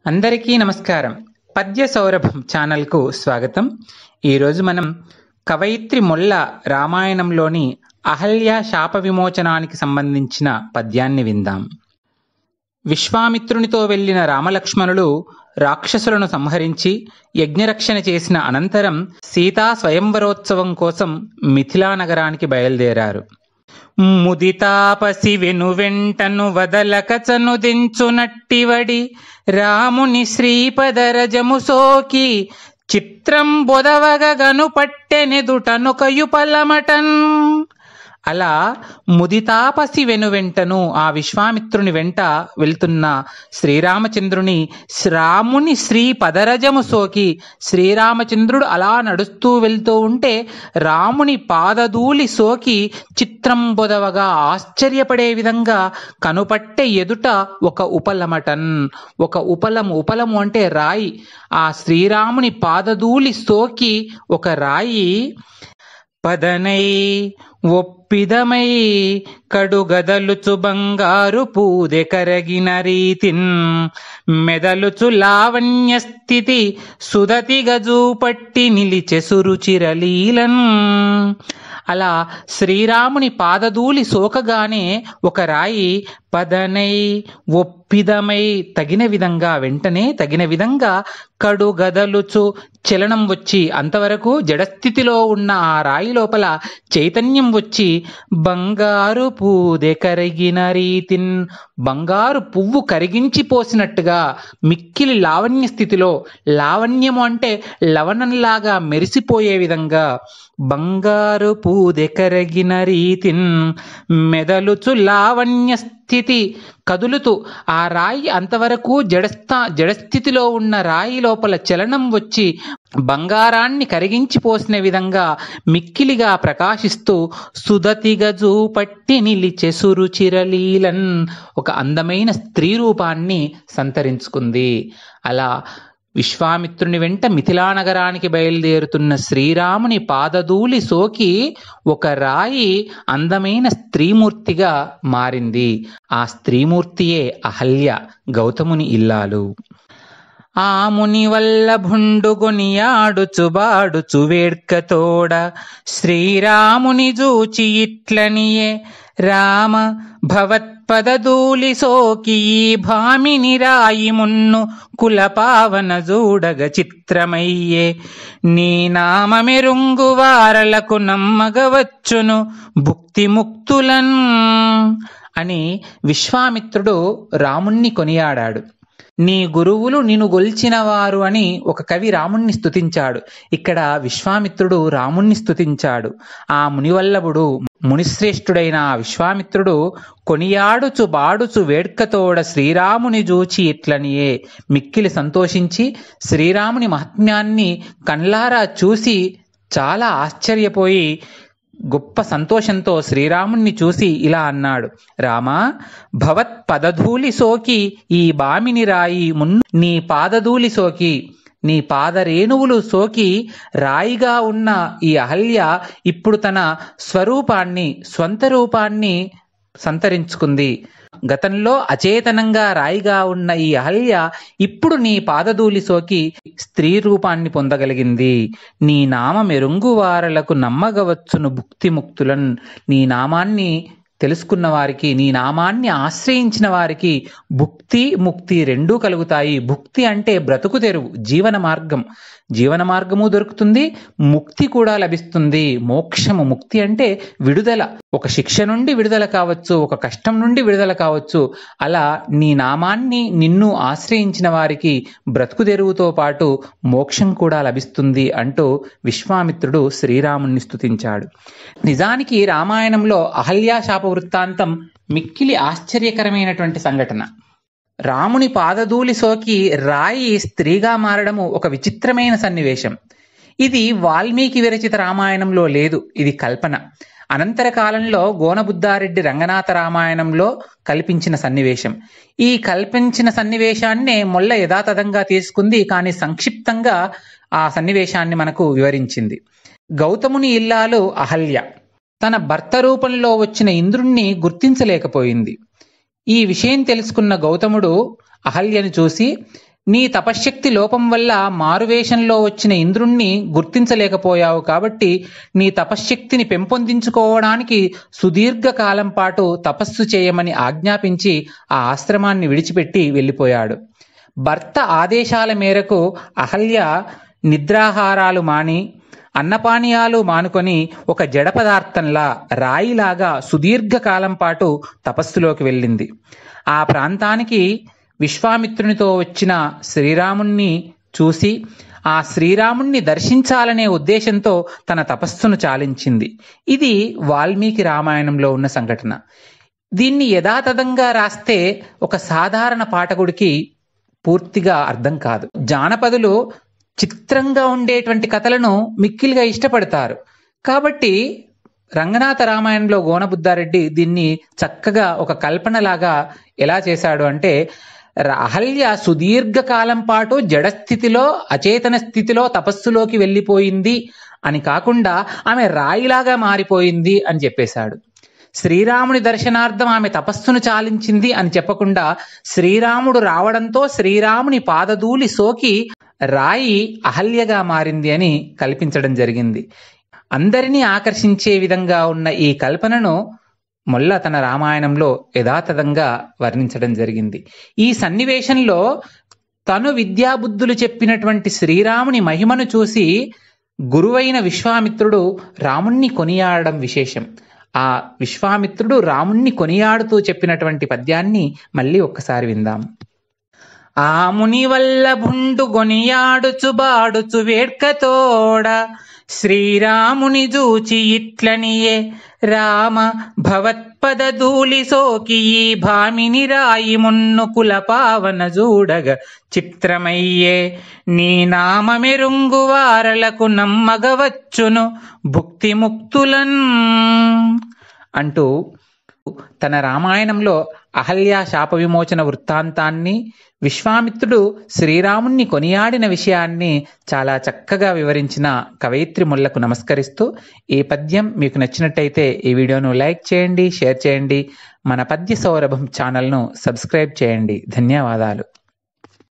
అందరికీ నమస్కారం పద్య సౌరభం ఛానల్కు స్వాగతం ఈరోజు మనం కవయిత్రి మొల్ల రామాయణంలోని అహల్య శాప విమోచనానికి సంబంధించిన పద్యాన్ని విందాం విశ్వామిత్రునితో వెళ్ళిన రామలక్ష్మణులు రాక్షసులను సంహరించి యజ్ఞరక్షణ చేసిన అనంతరం సీతా స్వయంవరోత్సవం కోసం మిథిలా నగరానికి బయలుదేరారు ముదితాపసి వెనువెంటను వదలకచను దించునట్టివడి రాముని శ్రీపదరజము సోకి చిత్రం బొదవగను పట్టెనెదుటనుకయు పలమటన్ అలా ముదితాపసి వెనువెంటను ఆ విశ్వామిత్రుని వెంట వెళ్తున్న శ్రీరామచంద్రుని రాముని శ్రీ పదరజము సోకి శ్రీరామచంద్రుడు అలా నడుస్తూ వెళ్తూ ఉంటే రాముని పాదధూళి సోకి చిత్రం బొదవగా ఆశ్చర్యపడే విధంగా కనుపట్టె ఎదుట ఒక ఉపలమటన్ ఒక ఉపలము ఉపలము అంటే రాయి ఆ శ్రీరాముని పాదధూళి సోకి ఒక రాయి పదనై ఒప్పిదమై కడుగదలుచు బంగారు పూదె కరగిన రీతిన్ మెదలుచు లావణ్య స్థితి సుదతిగా జూపట్టి నిలిచె సురుచిరలీలన్ అలా శ్రీరాముని పాదధూళి సోకగానే ఒక రాయి పదనై ఒప్పిదమై తగిన విధంగా వెంటనే తగిన విధంగా కడు గదలుచు చలనం వచ్చి అంతవరకు జడస్థితిలో ఉన్న ఆ రాయి లోపల చైతన్యం వచ్చి బంగారు పూదె కరిగిన రీతిన్ బంగారు పువ్వు కరిగించి పోసినట్టుగా మిక్కిలి లావణ్య స్థితిలో లావణ్యము అంటే లవణంలాగా మెరిసిపోయే విధంగా బంగారు పూదె కరిగిన రీతిన్ మెదలుచు లావణ్య స్థితి కదులుతూ ఆ రాయి అంతవరకు జడస్థా జడస్థితిలో ఉన్న రాయి లోపల చలనం వచ్చి బంగారాన్ని కరిగించి పోసిన విధంగా మిక్కిలిగా ప్రకాశిస్తూ సుదతిగా జూపట్టి నిలిచె సురుచిరలీలన్ ఒక అందమైన స్త్రీ రూపాన్ని సంతరించుకుంది అలా విశ్వామిత్రుని వెంట మిథిలా నగరానికి బయలుదేరుతున్న శ్రీరాముని పాదధూళి సోకి ఒక రాయి అందమైన స్త్రీమూర్తిగా మారింది ఆ స్త్రీమూర్తియే అహల్య గౌతముని ఇల్లాలు ఆ ముని వల్ల భుండుగొనియాడుచు బాడుచు వేడ్కతోడ శ్రీరాముని జూచి ఇట్లనియే రామ భవత్పదధూలి సోకి ఈ భామిని రాయి మున్ను కులపావన జూడగ చిత్రమయ్యే నీ నామమెరుంగు వారలకు నమ్మగవచ్చును భుక్తి ముక్తులన్ అని విశ్వామిత్రుడు రాముణ్ణి కొనియాడాడు నీ గురువులు నిన్ను గొల్చిన వారు అని ఒక కవి రాముణ్ణి స్తుతించాడు ఇక్కడ విశ్వామిత్రుడు రాముణ్ణి స్తుతించాడు ఆ మునివల్లభుడు మునిశ్రేష్ఠుడైన ఆ విశ్వామిత్రుడు కొనియాడుచు బాడుచు వేడ్కతోడ శ్రీరాముని జూచి ఇట్లనియే మిక్కిలి సంతోషించి శ్రీరాముని మహాత్మ్యాన్ని కళ్ళారా చూసి చాలా ఆశ్చర్యపోయి గొప్ప సంతోషంతో శ్రీరాముణ్ణి చూసి ఇలా అన్నాడు రామా భవత్ పదధూలి సోకి ఈ బామిని రాయి మున్ నీ పాదధూలి సోకి నీ పాదరేణువులు సోకి రాయిగా ఉన్న ఈ అహల్య ఇప్పుడు తన స్వరూపాన్ని స్వంత రూపాన్ని సంతరించుకుంది గతంలో అచేతనంగా రాయిగా ఉన్న ఈ అహల్య ఇప్పుడు నీ పాదధూలి సోకి స్త్రీ రూపాన్ని పొందగలిగింది నీ నామ మెరుంగువారలకు నమ్మగవచ్చును భుక్తి ముక్తులన్ నీ నామాన్ని తెలుసుకున్న వారికి నీ నామాన్ని ఆశ్రయించిన వారికి భుక్తి ముక్తి రెండూ కలుగుతాయి భుక్తి అంటే బ్రతుకు తెరువు జీవన మార్గం జీవన మార్గము దొరుకుతుంది ముక్తి కూడా లభిస్తుంది మోక్షము ముక్తి అంటే విడుదల ఒక శిక్ష నుండి విడుదల కావచ్చు ఒక కష్టం నుండి విడుదల కావచ్చు అలా నీ నామాన్ని నిన్ను ఆశ్రయించిన వారికి బ్రతుకు తెరువుతో పాటు మోక్షం కూడా లభిస్తుంది అంటూ విశ్వామిత్రుడు శ్రీరాముణ్ణి స్తుతించాడు నిజానికి రామాయణంలో అహల్యా శాప వృత్తాంతం మిక్కిలి ఆశ్చర్యకరమైనటువంటి సంఘటన రాముని పాదధూలి సోకి రాయి స్త్రీగా మారడము ఒక విచిత్రమైన సన్నివేశం ఇది వాల్మీకి విరచిత రామాయణంలో లేదు ఇది కల్పన అనంతర కాలంలో గోనబుద్ధారెడ్డి రంగనాథ రామాయణంలో కల్పించిన సన్నివేశం ఈ కల్పించిన సన్నివేశాన్నే మొల్ల యథాతథంగా తీసుకుంది కానీ సంక్షిప్తంగా ఆ సన్నివేశాన్ని మనకు వివరించింది గౌతముని ఇల్లాలు అహల్య తన భర్త రూపంలో వచ్చిన ఇంద్రుణ్ణి గుర్తించలేకపోయింది ఈ విషయం తెలుసుకున్న గౌతముడు అహల్యను చూసి నీ తపశ్శక్తి లోపం వల్ల మారువేషంలో వచ్చిన ఇంద్రుణ్ణి గుర్తించలేకపోయావు కాబట్టి నీ తపశ్శక్తిని పెంపొందించుకోవడానికి సుదీర్ఘ కాలం పాటు తపస్సు చేయమని ఆజ్ఞాపించి ఆ ఆశ్రమాన్ని విడిచిపెట్టి వెళ్ళిపోయాడు భర్త ఆదేశాల మేరకు అహల్య నిద్రాహారాలు మాని అన్నపానీయాలు మానుకొని ఒక జడ పదార్థంలా రాయిలాగా సుదీర్ఘ కాలం పాటు తపస్సులోకి వెళ్ళింది ఆ ప్రాంతానికి విశ్వామిత్రునితో వచ్చిన శ్రీరాముణ్ణి చూసి ఆ శ్రీరాముణ్ణి దర్శించాలనే ఉద్దేశంతో తన తపస్సును చాలించింది ఇది వాల్మీకి రామాయణంలో ఉన్న సంఘటన దీన్ని యథాతథంగా రాస్తే ఒక సాధారణ పాఠకుడికి పూర్తిగా అర్థం కాదు జానపదులు చిత్రంగా ఉండేటువంటి కథలను మిక్కిలిగా ఇష్టపడతారు కాబట్టి రంగనాథ రామాయణంలో గోనబుద్ధారెడ్డి దీన్ని చక్కగా ఒక కల్పనలాగా ఎలా చేశాడు అంటే అహల్య సుదీర్ఘకాలం పాటు జడస్థితిలో అచేతన స్థితిలో తపస్సులోకి వెళ్ళిపోయింది అని కాకుండా ఆమె రాయిలాగా మారిపోయింది అని చెప్పేశాడు శ్రీరాముని దర్శనార్థం ఆమె తపస్సును చాలించింది అని చెప్పకుండా శ్రీరాముడు రావడంతో శ్రీరాముని పాదధూలి సోకి రాయి అహల్యగా మారింది అని కల్పించడం జరిగింది అందరినీ ఆకర్షించే విధంగా ఉన్న ఈ కల్పనను మొల్ల తన రామాయణంలో యథాతథంగా వర్ణించడం జరిగింది ఈ సన్నివేశంలో తను విద్యాబుద్ధులు చెప్పినటువంటి శ్రీరాముని మహిమను చూసి గురువైన విశ్వామిత్రుడు రాముణ్ణి కొనియాడడం విశేషం ఆ విశ్వామిత్రుడు రాముణ్ణి కొనియాడుతూ చెప్పినటువంటి పద్యాన్ని మళ్ళీ ఒక్కసారి విందాం ఆ ముని వల్ల భుండు గొనియాడుచు బాడుచు వేడ్కతోడ శ్రీరాముని జూచి ఇట్లనియే రామ భవత్పద ధూళి సోకి ఈ భామిని రాయి మున్ను కుల పావన జూడగ చిత్రమయ్యే నీ నామమెరుంగు వారలకు నమ్మగవచ్చును భుక్తి ముక్తులన్ అంటూ తన రామాయణంలో అహల్య శాప విమోచన వృత్తాంతాన్ని విశ్వామిత్రుడు శ్రీరాముణ్ణి కొనియాడిన విషయాన్ని చాలా చక్కగా వివరించిన కవయిత్రి ముళ్లకు నమస్కరిస్తూ ఈ పద్యం మీకు నచ్చినట్టయితే ఈ వీడియోను లైక్ చేయండి షేర్ చేయండి మన పద్య సౌరభం ఛానల్ను సబ్స్క్రైబ్ చేయండి ధన్యవాదాలు